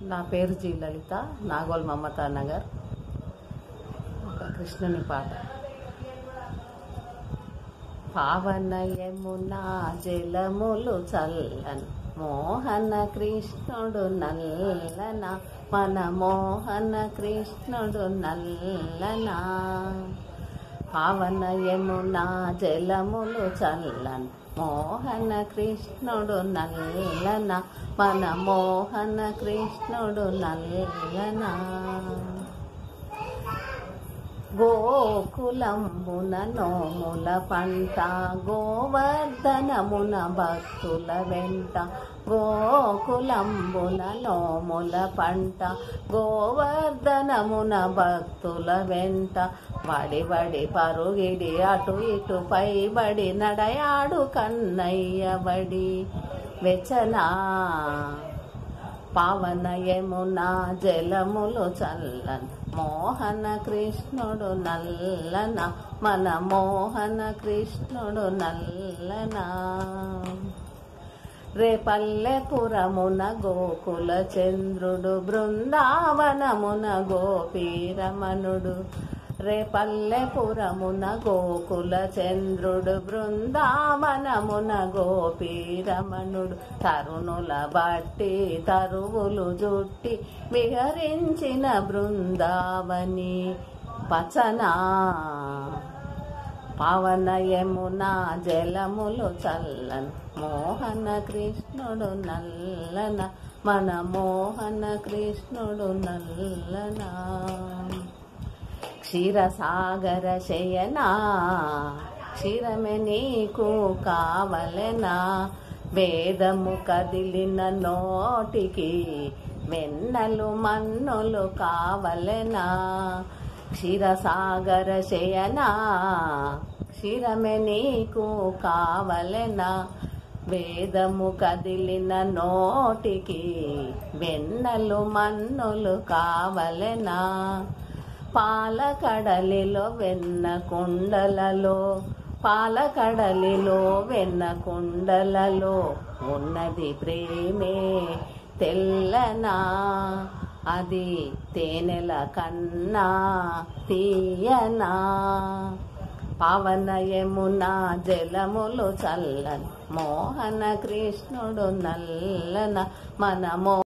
నా పేరు జీ లలిత నాగోల్ మమతా నగర్ ఒక కృష్ణుని పాట పావన యమునా జలములు చల్లని మోహన కృష్ణుడు నల్లన మన మోహన కృష్ణుడు నల్లన పావన యమునా జలములు చల్లని మోహన కృష్ణుడు నల్లన మన మోహన కృష్ణుడు నల్లన గోకులంబున నోముల పంట గోవర్ధనమున భక్తుల వెంట గోకులంబున నోముల పంట గోవర్ధనమున భక్తుల వెంట వడి వడి పరుగిడి అటు ఇటు పైబడి నడయాడు కన్నయ్య బడి వెచనా పావన యమునా జలములు చల్లని మోహన కృష్ణుడు నల్లన మన మోహన కృష్ణుడు నల్లన రేపల్లెపురమున గోకుల చంద్రుడు బృందావనమున గోపీరమణుడు రేపల్లెపురమున గోకుల చంద్రుడు బృందావనమున గోపీరమణుడు తరుణుల బట్టి తరువులు జుట్టి విహరించిన బృందావని పచనా పవన యమునా జలములు చల్లని మోహన కృష్ణుడు నల్లన మన మోహన కృష్ణుడు నల్లన క్షీరసాగర శయనా క్షీరమే నీకు కావలెనా వేదము కదిలిన నోటికి వెన్నలు మన్నులు కావలెనా క్షీరసాగర శయనా క్షీరమే నీకు కావలెనా వేదము కదిలిన నోటికి వెన్నలు మన్నులు కావలెనా పాలకడలిలో వెన్న కుండలలో పాలకడలిలో వెన్న కుండలలో ఉన్నది ప్రేమే తెల్లనా అది తేనెల కన్నా తీయనా పవన యమునా జలములు చల్లని మోహన కృష్ణుడు నల్లన మన మో